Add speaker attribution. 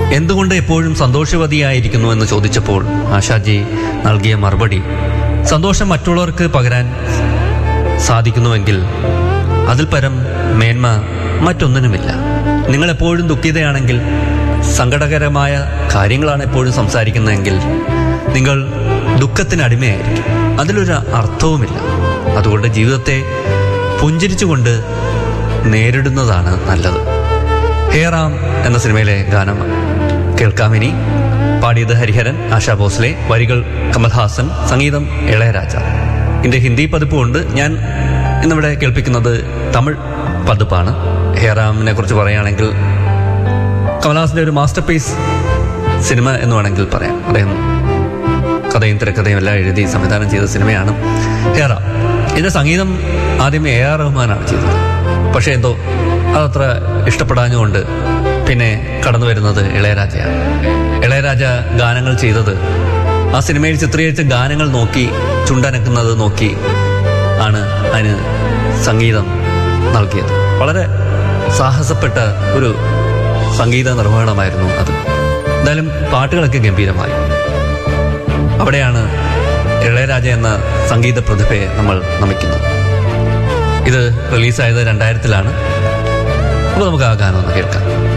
Speaker 1: എന്തുകൊണ്ട് എപ്പോഴും സന്തോഷവതിയായിരിക്കുന്നു എന്ന് ചോദിച്ചപ്പോൾ ആശാജി നൽകിയ മറുപടി സന്തോഷം മറ്റുള്ളവർക്ക് പകരാൻ സാധിക്കുന്നുവെങ്കിൽ അതിൽ പരം മേന്മ മറ്റൊന്നിനുമില്ല നിങ്ങൾ എപ്പോഴും ദുഃഖിതയാണെങ്കിൽ സങ്കടകരമായ കാര്യങ്ങളാണ് എപ്പോഴും സംസാരിക്കുന്നതെങ്കിൽ നിങ്ങൾ ദുഃഖത്തിന് അടിമയായിരിക്കും അതിലൊരു അർത്ഥവുമില്ല അതുകൊണ്ട് ജീവിതത്തെ പുഞ്ചിരിച്ചുകൊണ്ട് നേരിടുന്നതാണ് നല്ലത് ഹേറാം എന്ന സിനിമയിലെ ഗാനം കേൾക്കാമിനി പാടിയത് ഹരിഹരൻ ആശാ ഭോസ്ലെ വരികൾ കമൽഹാസൻ സംഗീതം ഇളയരാജ ഇതിന്റെ ഹിന്ദി പതിപ്പുണ്ട് ഞാൻ ഇന്നിവിടെ കേൾപ്പിക്കുന്നത് തമിഴ് പതിപ്പാണ് ഹേറാമിനെ കുറിച്ച് പറയുകയാണെങ്കിൽ കമൽഹാസന്റെ ഒരു മാസ്റ്റർ പീസ് സിനിമ എന്ന് വേണമെങ്കിൽ പറയാം അദ്ദേഹം കഥയും തിരക്കഥയും എല്ലാം എഴുതി സംവിധാനം ചെയ്ത സിനിമയാണ് ഹേറാം ഇതിന്റെ സംഗീതം ആദ്യം എ ആർ റഹ്മാനാണ് ചെയ്തത് പക്ഷേ എന്തോ അതത്ര ഇഷ്ടപ്പെടാഞ്ഞുകൊണ്ട് പിന്നെ കടന്നു വരുന്നത് ഇളയരാജയാണ് ഇളയരാജ ഗാനങ്ങൾ ചെയ്തത് ആ സിനിമയിൽ ചിത്രീകരിച്ച ഗാനങ്ങൾ നോക്കി ചുണ്ടനക്കുന്നത് നോക്കി ആണ് അതിന് സംഗീതം നൽകിയത് വളരെ സാഹസപ്പെട്ട ഒരു സംഗീത നിർവഹണമായിരുന്നു അത് എന്തായാലും പാട്ടുകളൊക്കെ ഗംഭീരമായി അവിടെയാണ് ഇളയരാജ എന്ന സംഗീത പ്രതിഭയെ നമ്മൾ നമിക്കുന്നത് ഇത് റിലീസായത് രണ്ടായിരത്തിലാണ് അപ്പോൾ നമുക്ക് ആ ഗാനം ഒന്ന് കേൾക്കാം